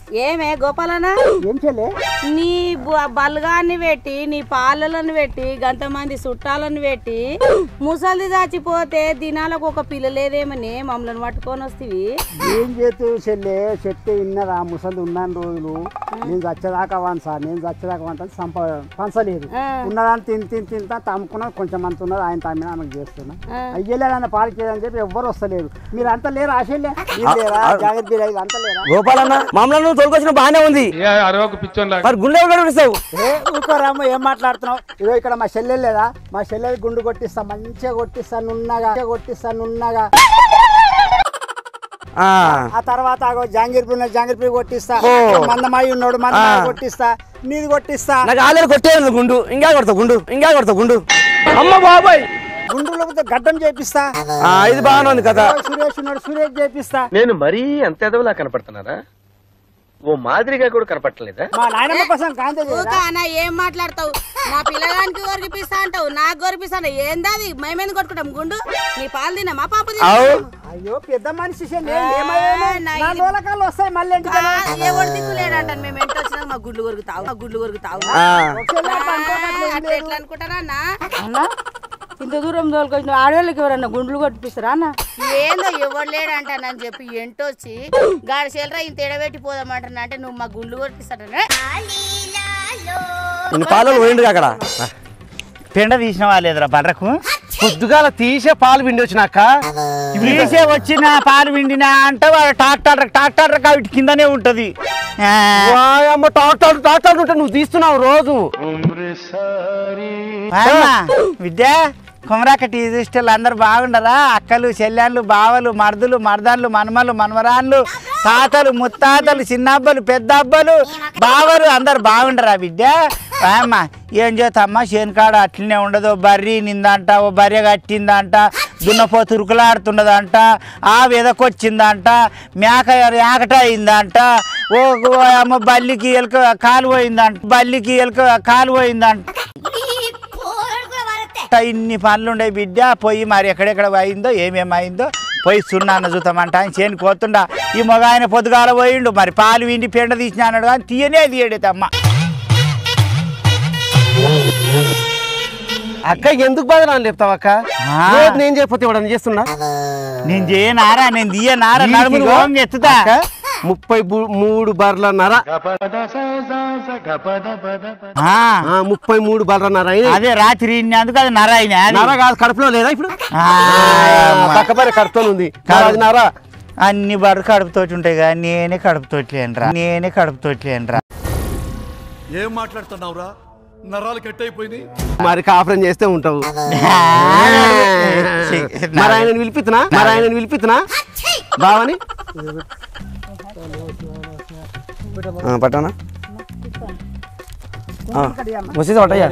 ఏమే గోపాలనా ఏం చెల్లే నీ బ- బలగాన్ని పెట్టి నీ పాలలను పెట్టి గంతమంది చుట్టాలను పెట్టి ముసలి దాచిపోతే దినాలకు ఒక పిల్ల లేదేమని మమ్మల్ని పట్టుకొని వస్తీవి ఏం చేతు చెల్లే చెప్తే విన్నరా ముసలి ఉన్నాను రోజులు నేను చచ్చేదాకా వాను సార్ నేను చచ్చేదాకా వంట సంప పంచలేదు ఆ. ఉన్నదాన్ని తిని తిని తింటా తమ్ముకున్నా కొంచెం అంత ఉన్నది ఆయన తమ్మిన ఆమెకు చేస్తున్నా ఆ. అయ్యలేదన్న పాలు చేయని చెప్పి ఎవ్వరు వస్తలేరు మీరు అంత లేరు ఆశలే మీరు లేరా జాగ్రత్త మీరు అంత లేరా గోపాలన్న మమ్మల్ని నువ్వు తోలుకొచ్చిన బాగానే ఉంది అరవకు పిచ్చోన్ మరి గుండె కూడా ఇస్తావు ఏ ఊరుకోరామ్మ ఏం మాట్లాడుతున్నావు ఇదో ఇక్కడ మా చెల్లెలు లేదా మా చెల్లెలు గుండు కొట్టిస్తా మంచిగా కొట్టిస్తా నున్నగా మంచిగా కొట్టిస్తా నున్నగా ఆ, ఆ తర్వాత ఆగో జాంగీర్పూర్ ఉన్నది, జాంగీర్పూర్ కొట్టిస్తా ఓ. మందమాయి ఉన్నాడు మందమాయి ఆ. కొట్టిస్తా నీది కొట్టిస్తా నాకు ఆల్రెడీ కొట్టేది గుండు ఇంకా కొడతావు గుండు ఇంకా కొడతావు గుండు అమ్మ బాబాయ్ గుండులో గడ్డం చేపిస్తా ఆ, ఇది బాగానే ఉంది కదా ఓ సురేష్ ఉన్నాడు సురేష్ చేపిస్తా నేను మరీ అంత ఎదవలా కనపడుతున్నారా ఓ మాదిరిగా కూడా కనపడలేదా మా నాయనమ్మ కోసం కాంతే ఊక అన్న ఏం మాట్లాడతావు నా పిల్లగానికి గొరిపిస్తా అంటావు నాకు గొరిపిస్తా అంటావు ఏందాది మేమేందుకు కొట్టుకుంటాం గుండు నీ పాలు తిన్నా మా పాప అవు అయ్యో పెద్ద మనిషి చెల్లె, ఏమయ్యాను? నా నా ఇది- డోలకాలు వస్తాయి మళ్ళీ ఇంటికి. ఎవరు దిక్కులేడంటాను మేము ఎంత వచ్చినా మా గుడ్లు కొరుకుతావు మా గుడ్లు కొరుకుతావు ఆ, చెల్లె అట్లా అనుకోవట్లేదు, ఏం అట్లా లేదు. ఎట్లా అనుకుంటారా అన్న అన్న ఇంత దూరం తోలుకొచ్చిన ఆడవాళ్ళకి ఎవరన్నా గుండ్లు కొట్టిపిస్తారా అన్న ఏందో ఎవరు లేడంటానని చెప్పి ఎంటొచ్చి గాడి చెల్లరా ఇంత ఎడబెట్టి పోదామంటున్నా అంటే నువ్వు మా గుండ్లు కొట్టిస్తాడనే ఇన్ని పాలు పోయిండు అక్కడ పెండ తీసిన వాళ్ళేదురా బర్రకు పొద్దుగాల తీసే పాలు పిండి వచ్చినాక తీసే వచ్చిన పాలు విండినా అంటే వాడు ట్రాక్టర్ ట్రాక్టర్ వీటి కిందనే ఉంటది ఆ, వాయమ్మ టాక్టర్ టాక్టర్ ఉంటే నువ్వు తీస్తున్నావు రోజు అమ్మ, విద్య కుమరాక టీ దృష్టిలు అందరు బాగుండరా అక్కలు చెల్లెళ్ళు బావలు మర్దులు మర్దాన్లు మనమలు మనమరాన్లు తాతలు ముత్తాతలు చిన్నబ్బలు పెద్ద అబ్బలు బావలు అందరు బాగుండరా విద్య అమ్మ ఏం చేస్తామ్మా చేనుకాడ అట్లనే ఉండదు బర్రీ నిందంట ఓ బర్రె కట్టిందంట దున్నపోతు ఉరుకులాడుతున్నదంట ఆ వెదకొచ్చిందంట మేక ఏకట అయిందంట ఓ ఓ అమ్మ బల్లికి ఎలుక కాలు పోయిందంట బల్లికి ఎలుక కాలు పోయిందంట ఇన్ని పనులు ఉండే బిడ్డ పోయి మరి ఎక్కడెక్కడ అయిందో ఏమేమి అయిందో పోయి సున్నాన్న చూతామంట ఆయన చేను కోతుండా ఈ మగ ఆయన పొద్దుగాల పోయిండు మరి పాలు విండి పెండ తీసిన అన్నాడు కానీ తీయనే తీయడేతమ్మ అక్క ఎందుకు బాధ అని చెప్తావు అక్క ఆ. లేదు నేను చేయకపోతే ఇవ్వడం చేస్తున్నా నేను చేయనారా నేను తీయనారా నడుములు ఓంగి ఎత్తుతా అక్క, ముప్పై బు- మూడు బర్లన్నర ఆ, ఆ, ముప్పై మూడు బర్లన్నర అయినాయి. అదే రాత్రి ఇన్నందుకు అది నరాయిన నర కాదు కడుపులో లేదా ఇప్పుడు ఆ, పక్కపరి కడుపుతో ఉంది మరి అది నర అన్ని బర్రె కడుపుతోటి ఉంటాయి కదా నేనే కడుపుతోటి లేనురా నేనే కడుపుతోటి లేనురా ఏం మాట్లాడుతున్నావురా నరాలు కట్ అయిపోయినాయి మరి కాపురం చేస్తే ఉంటావు మరి ఆయన పిలిపిస్తున్నా మరి ఆయన పిలిపిస్తున్నా బావని ఆ, పట్టానా వస్తే పట్టయ్యా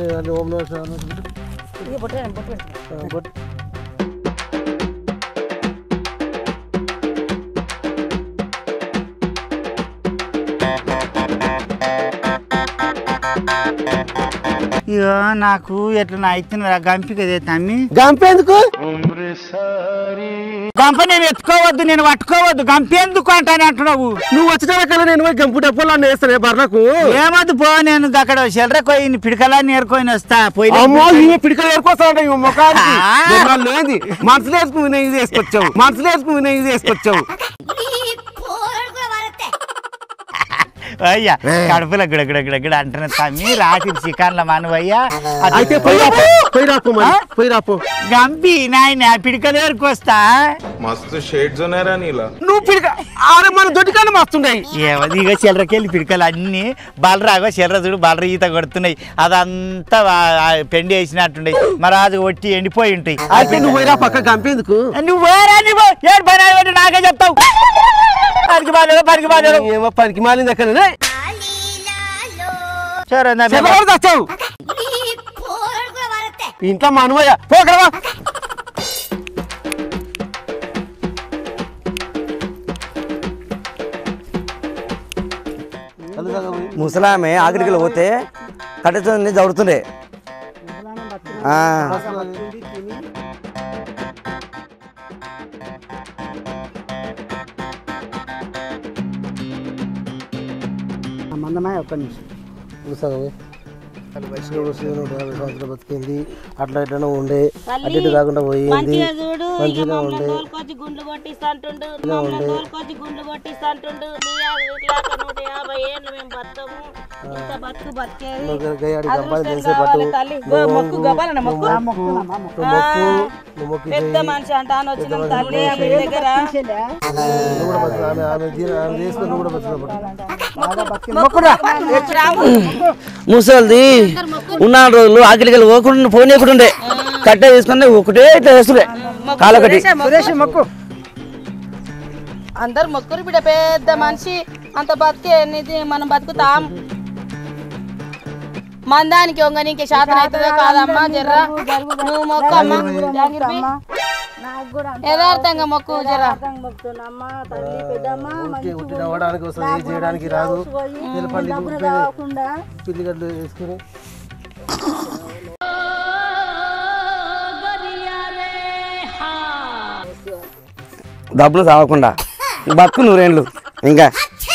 ఇగో నాకు ఎట్లా అవుతున్నరా గంపిక తమ్మి గంపేందుకు గంప నేను ఎత్తుకోవద్దు నేను పట్టుకోవద్దు గంప ఎందుకు అంటానే అంటున్నావు నువ్వు వచ్చిన కల్లా నేను పోయి గంపు డబ్బులు అన్న వేస్తానే బర్లకు ఏమద్దు పో నేను అక్కడ చెల్లర పోయి పిడకలా నేర్కొని వస్తా పోయి అమ్మో ఇవి పిడికలు ఏరుకోస్తాడు ఇవి ముఖానికి ఆ. దొంగలు లేది మనసులో వేసుకుని నేను ఇది వేసుకొచ్చావు మనసులో వేసుకుని నేను ఇది వేసుకొచ్చావు అయ్యా కడుపులో గుడ గుడ గుడ గుడ అంటున్నా తమ్మి రాత్రి చికెన్ల మనవయ్యా అయితే పోయి రాపో పోయి రాపో మరి పోయి రాపో గంపి నాయన పిడకలు ఏరుకొస్తా మస్తు షేడ్స్ ఉన్నారా నీలా నువ్వు పిడిక ఆరు మన దొడ్డికాన్ని మస్తున్నాయి ఏమది ఇక చిల్లరకెళ్ళి పిడకలు అన్ని బలరాగో చిల్లర చూడు బలర ఈత కొడుతున్నాయి అదంతా వా- ఆ పెండి వేసినట్టున్నాయి మరి అది ఒట్టి ఎండిపోయి ఉంటాయి అయితే నువ్వు పోయి రా పక్క గంపేందుకు నువ్వు వేరే నువ్వు ఏడు పని ఆడబెట్టి నాకే చెప్తావు పనికి బాగా పనికి బాగా ఏమో పనికి మాలింది అక్కడ సరే నా మీద- చెల్లవాడు తెచ్చావు ఇంట్లో మనవయ్య పోకడవా ముసలామె ఆఖరికి పోతే కట్టెతుంది జరుగుతుండే అన్నమా ఒక్క నిమిషం బతికింది అట్లా ఇట్లా ఉండే అటు ఇటు కాకుండా పోయింది మంచిగా చూడు ఇక మమ్మల్ని తోలుకొచ్చి గుండ్లు కొట్టిస్తాంటుండు మమ్మల్ని తోలుకొచ్చి గుండ్లు కొట్టిస్తాంటుండు నీ ఇట్లాక నూట యాభై ఏళ్ళు మేము బతకము ఇంత బతుకు బతికేది గయ్యాడి అదృష్టం చేసే కావాలి తల్లి గో మొక్కు గబాలన్న మొక్కు మొక్కునమ్మా మొక్కు ఆ, నువ్వు మొక్కి పెద్ద మనిషి అంటాను వచ్చినాం తల్లి ఆమె దగ్గర నువ్వు కూడా బతుకు ఆమె ఆమె జీన- ఆమె చేసుకుని నువ్వు కూడా బతుకున్నప్పుడు మొక్కురా ముసలిది ఉన్న రోజులు ఆకలికి పోకుండా ఫోన్ చేయకుండా కట్టే తీసుకుని ఒకటే ఇట్లా వేస్తుండే కాలొకటి సురేష్ మొక్కు అందరు మొక్కురు బిడ్డ పెద్ద మనిషి అంత బతికే నిధి మనం బతుకుతాం మందానికి వంగ నీకు శాతం అవుతుందో కాదమ్మా జర్రా నువ్వు మొక్కు అమ్మా జాంగిరి యథార్థంగా మొక్కు జర్రా మొక్కుతున్నామ్మా తల్లి పెద్దమ్మ ఊరికే ఉట్టిన అవ్వడానికి వస్తుంది ఏం చేయడానికి రాదు తెలపండి కాకుండా పిల్లిగడ్డలు వేసుకుని డబ్బులు తాగకుండా బతుకు నూరేండ్లు ఇంకా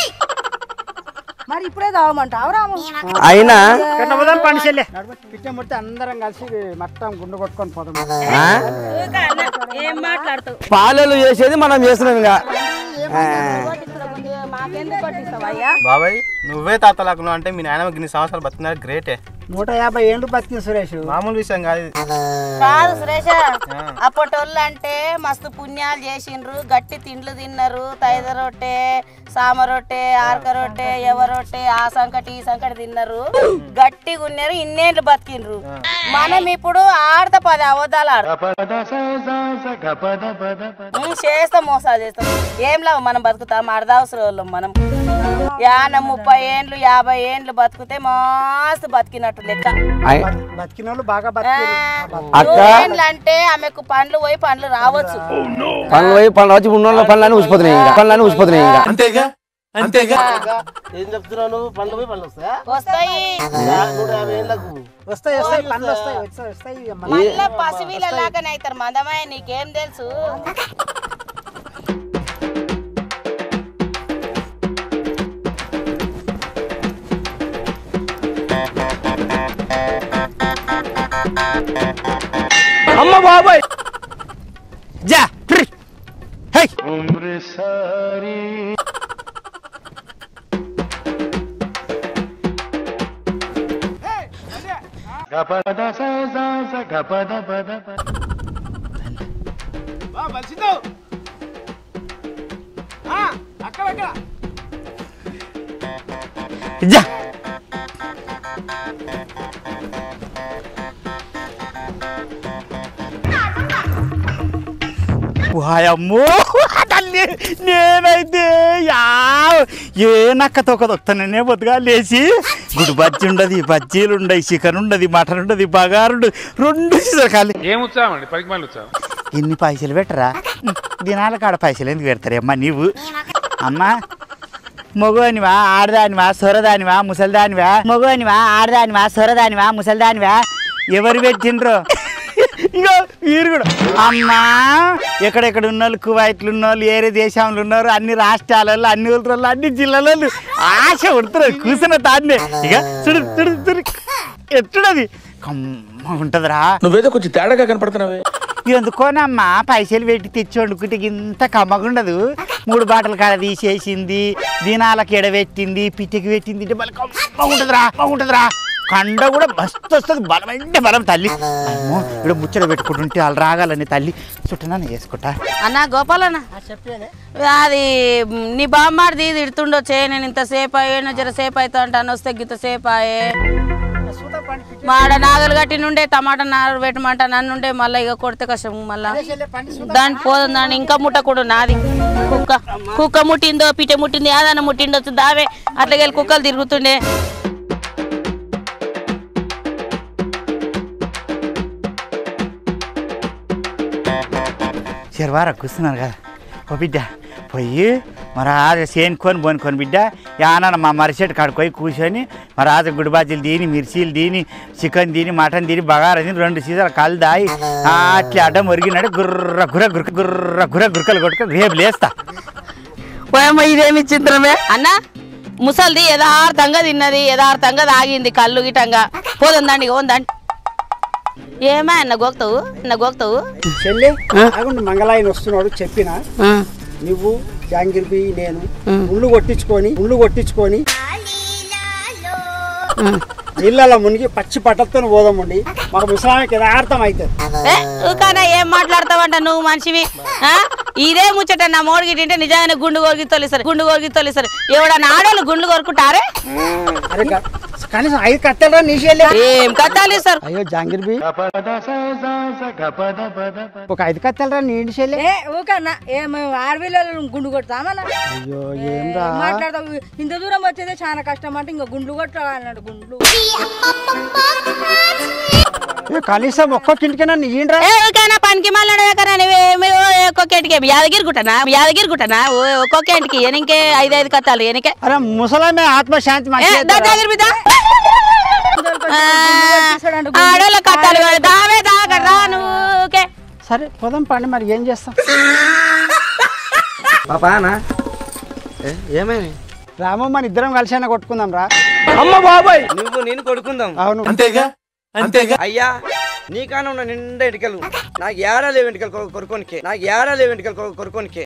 మరి ఇప్పుడే తాగమంటావు రాము అయినా కట్ట పోదాం పండి చెల్లె పిచ్చ ముడితే అందరం కలిసి మొత్తం గుండు కొట్టుకొని పోతాం ఆ? ఏం మాట్లాడుతావు పాలలు చేసేది మనం చేస్తున్నాం ఇంకా ఆ. మాకెందుకు పట్టిస్తావు అయ్యా బాబాయ్ నువ్వే తాతలాకును అంటే మీ నాయనమ్మ ఇన్ని సంవత్సరాలు బతికినారు గ్రేటే నూట యాభై ఏళ్ళు బతికింది సురేష్ మామూలు విషయం కాదు ఇది. కాదు సురేష అప్పటోళ్ళు అంటే మస్తు పుణ్యాలు చేసిండ్రు గట్టి తిండ్లు తిన్నారు తైద రొట్టె సామ రొట్టె ఆర్క రొట్టె ఎవ రొట్టె ఆ సంకటి ఈ సంకటి తిన్నారు గట్టిగా ఉన్నారు ఇన్నేళ్ళు బతికిండ్రు మనం ఇప్పుడు ఆడత పది అవదాలు ఆడ ఉమ్, చేస్తాం మోసాలు చేస్తాం ఏం లాభం మనం బతుకుతాం అర్ధావసరం వాళ్ళం మనం యాన ముప్పై ఏండ్లు యాభై ఏండ్లు బతికితే మస్తు బతికినట్టు లెక్క అయ్- బతికిన వాళ్ళు బాగా బతికి అక్క నూరేండ్లు అంటే ఆమెకు పండ్లు పోయి పండ్లు రావచ్చు పనులు పోయి పనులు వచ్చి ఉన్న పనులన్నీ ఊసిపోతున్నాయి ఇంకా పనులన్నీ ఊసిపోతున్నాయి ఇంకా అంతేగా అంతేగా ఏం చెప్తున్నావు నువ్వు పండ్లు పోయి పండ్లు వస్తాయా వస్తాయి నూట యాభై ఏళ్ళకు వస్తాయి వస్తాయి పండ్లు వస్తాయి వస్తాయి వస్తాయి అమ్మ. మళ్ళా పసివీల లాగానే అవుతారు మందమాయ నీకేం తెలుసు అమ్మ బాబాయ్ జా ట్రి. హై. జా వాయమ్మో తల్లి నేనైతే యా ఏ నక్కతో ఒక దొక్కుతాననే పొద్దుగా లేచి గుడి బజ్జి ఉండదు బజ్జీలు ఉండయి చికెన్ ఉండదు మటన్ ఉండదు బగారు రెండు సరకాలి ఏం ఉత్సాహం అండి పనికి మళ్ళీ ఉత్సాహం ఇన్ని పైసలు పెట్టరా దినాల కాడ పైసలు ఎందుకు పెడతారమ్మా నీవు అమ్మా మగోనివా ఆడదానివా సొరదానివా ముసలిదానివా మగోనివా ఆడదానివా సొరదానివా ముసలిదానివా ఎవరు పెట్టిండ్రు ఇగో వీరు కూడా అమ్మా ఎక్కడెక్కడ ఉన్న వాళ్ళు కువైట్లు ఉన్న వాళ్ళు ఏరే దేశంలో ఉన్నారు అన్ని రాష్ట్రాలలో అన్ని ఊళ్ళలో అన్ని జిల్లాలలో ఆశ ఉడుతున్నారు కూర్చున్న తాన్నే ఇక చూడు చూడు చూడు ఎట్టుడది కమ్మ ఉంటదిరా నువ్వేదో కొంచెం తేడాగా కనపడుతున్నావే ఎందుకోనమ్మా పైసలు పెట్టి తెచ్చి వండుకుంటే ఇంత కమ్మగుండదు మూడు బాటలు కాడ తీసేసింది దినాలకు ఎడబెట్టింది పిచ్చికి పెట్టింది అంటే మళ్ళీ కమ్మగుంటుందిరా కమ్మగుంటుందిరా కండ కూడా మస్తు వస్తుంది బలం అంటే బలం తల్లి అమ్మో ఇక్కడ ముచ్చట పెట్టుకుంటుంటే వాళ్ళు రాగాలని తల్లి చుట్టనని వేసుకుంటా అన్న గోపాలన్న అది మ్, నీ బామ్మాడిది తిడుతుండొచ్చే నేను ఇంతసేపు అయ్యాను జర సేపు అవుతా అంటాను వస్తే గిత సేపు అయ్యే మాడ నాగలు కట్టి నుండే టమాటా నాగలు పెట్టమంటా నన్నుండే మళ్ళీ ఇక కొడితే కష్టం మళ్ళా దాని పోదాం దాని ఇంకా ముట్ట కూడా నాది కుక్క కుక్క ముట్టిందో పిట్ట ముట్టింది ఏదైనా ముట్టిండొచ్చు దావే అట్లకెళ్ళి కుక్కలు తిరుగుతుండే శర్వారా కూర్చున్నారు కదా ఓ బిడ్డ పోయి మరి రాజు సేనుకొని పోనుకొని బిడ్డ యానన్న మా మరిచెట్టు కాడికి పోయి కూర్చొని మరి రాజు గుడిబాజీలు దీని మిర్చీలు దీని చికెన్ దీని మటన్ దీని బగారా దీని రెండు సీజన్లు కళ్ళు దాయి అట్లా అడ్డం మురిగినాడు గుర్ర గుర్ర గుర్ర గుర్ర గుర్ర గురకలు కొట్టుకొని రేపు లేస్తా పోయమ్మ ఇదేమి చిత్రమే అన్న ముసల్ది యథార్థంగా తిన్నది యథార్థంగా తాగింది కళ్ళు గిటంగా పోదందండి ఓందండి ఏమా అన్న గోక్తావు అన్న గోక్తావు చెల్లి ఆగుండు మంగళాయన వస్తున్నాడు చెప్పిన నువ్వు జాంగిర్బి నేను ఉళ్ళు కొట్టించుకొని ఉళ్ళు కొట్టించుకొని నీళ్ళలో మునిగి పచ్చి పట్టతో పోదామండి మాకు ముసలామికి యథార్థం అవుతుంది ఏ, ఊకానా ఏం మాట్లాడతావంట నువ్వు మనిషివి ఆ? ఇదే ముచ్చట నా మోడికి తింటే నిజంగానే గుండు కొరికి తొలిసారు గుండు కొరికి తొలిసారు ఎవడన్నా ఆడోళ్ళు గుండు కొరుకుంటారే అరే గా- కనీసం ఐదు కట్టెలరా నీ చెల్లి ఏం కట్టాలి సార్ అయ్యో జాంగిర్బి ఒక ఐదు కట్టెలరా నీ ఇంటి చెల్లి ఏ ఊకన్నా ఏ మేము ఆడపిల్లలు గుండు కొడతామన్నా అయ్యో ఏం రా మాట్లాడతావు ఇంత దూరం వచ్చేదే చాలా కష్టం అంటే ఇంకా గుండ్లు కొట్టాలన్నాడు గుండ్లు ఏ, కనీసం ఒక్కొక్కింటికైనా నీ ఇండ్రా ఏ ఊకానా పనికి మళ్ళీ కదా నువ్వేమి ఒక్కొక్కటికి యాదగిరి గుట్టనా యాదగిరి గుట్టనా ఓ- ఒక్కొక్క ఇంటికి ఎనికే ఐదు ఐదు కట్టాలి ఎనికే అరే ముసలామే ఆత్మశాంతి ఏ, మంచిగా దా దగ్గర బిడ్డ. ఆ, ఆడోళ్ళ కట్టాలి వాడు. దావే దాగరా నువ్వుకే సరే పోదాం పండి మరి ఏం చేస్తాం పాపానా ఏమైంది రామమ్మ ఇద్దరం కలిసి అయినా కొట్టుకుందాం రా అమ్మ బాబాయ్ నువ్వు నేను కొడుకుందాం అవును అంతేగా అంతేగా అయ్యా నీకాన ఉన్న నిండా ఎంటికలు నాకు ఏడా లేవు ఎంటికలు కొ- కొరుకోనికే నాకు ఏడా లేవు ఎంటికలు కొ- కొరుకోనికే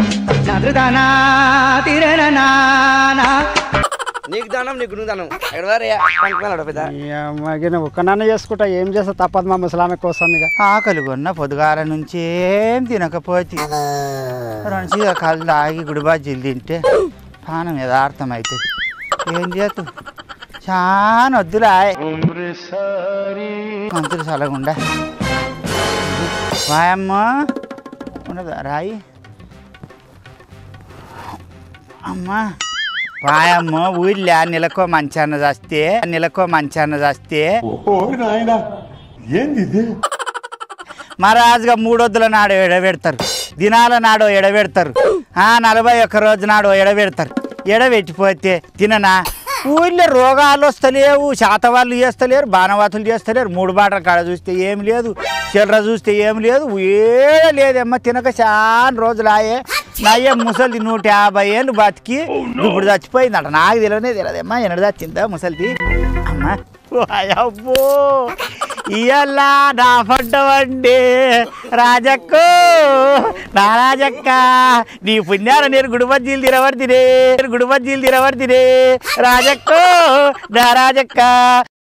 నీకు దానం నీకు నువ్వు దానం ఎక్కడ వారయ్యా పండుకున్నాడు పెద్ద మగిన ఒక్కనాన్న చేసుకుంటా ఏం చేస్తా తప్పదు మా ముసలామె కోసం ఇక ఆకలి కొన్న పొద్దుగాల నుంచి ఏం తినకపోతే మంచిగా కళ్ళు తాగి గుడిబాజీలు తింటే పానం యథార్థం అవుతుంది ఏం చేతు చాలా వద్దురా మంతులు చల్లగుండా వాయమ్మ ఉండదా రాయి అమ్మా వాయమ్మ ఊళ్ళో నెలకో మంచాన్న చస్తే నెలకో మంచాన్న చస్తే మహారాజుగా మూడొద్దుల నాడు ఎడబెడతారు దినాల నాడు ఎడబెడతారు ఆ నలభై ఒక్క రోజు నాడు ఎడబెడతారు ఎడబెట్టిపోతే తిననా ఊళ్ళో రోగాలు వస్తలేవు శాతవాళ్ళు చేస్తలేరు బాణవాతులు చేస్తలేరు మూడు బాటల కాడ చూస్తే ఏం లేదు చిల్లర చూస్తే ఏం లేదు ఏ లేదమ్మా తినక చాలా రోజులు ఆయే నయ్య ముసలిది నూట యాభై ఏళ్ళు బతికి ఇప్పుడు చచ్చిపోయిందట నాకు తెలియనే తెలియదమ్మా ఎన్నడు చచ్చిందా ముసలిది అమ్మా అబ్బో ఇయ్యాల నా పడ్డవండి రాజక్కో నా రాజక్క నీ పుణ్యాల నేను గుడిబజ్జీలు తినబడితే గుడిబజ్జీలు తినబడితే రాజక్కో నా రాజక్క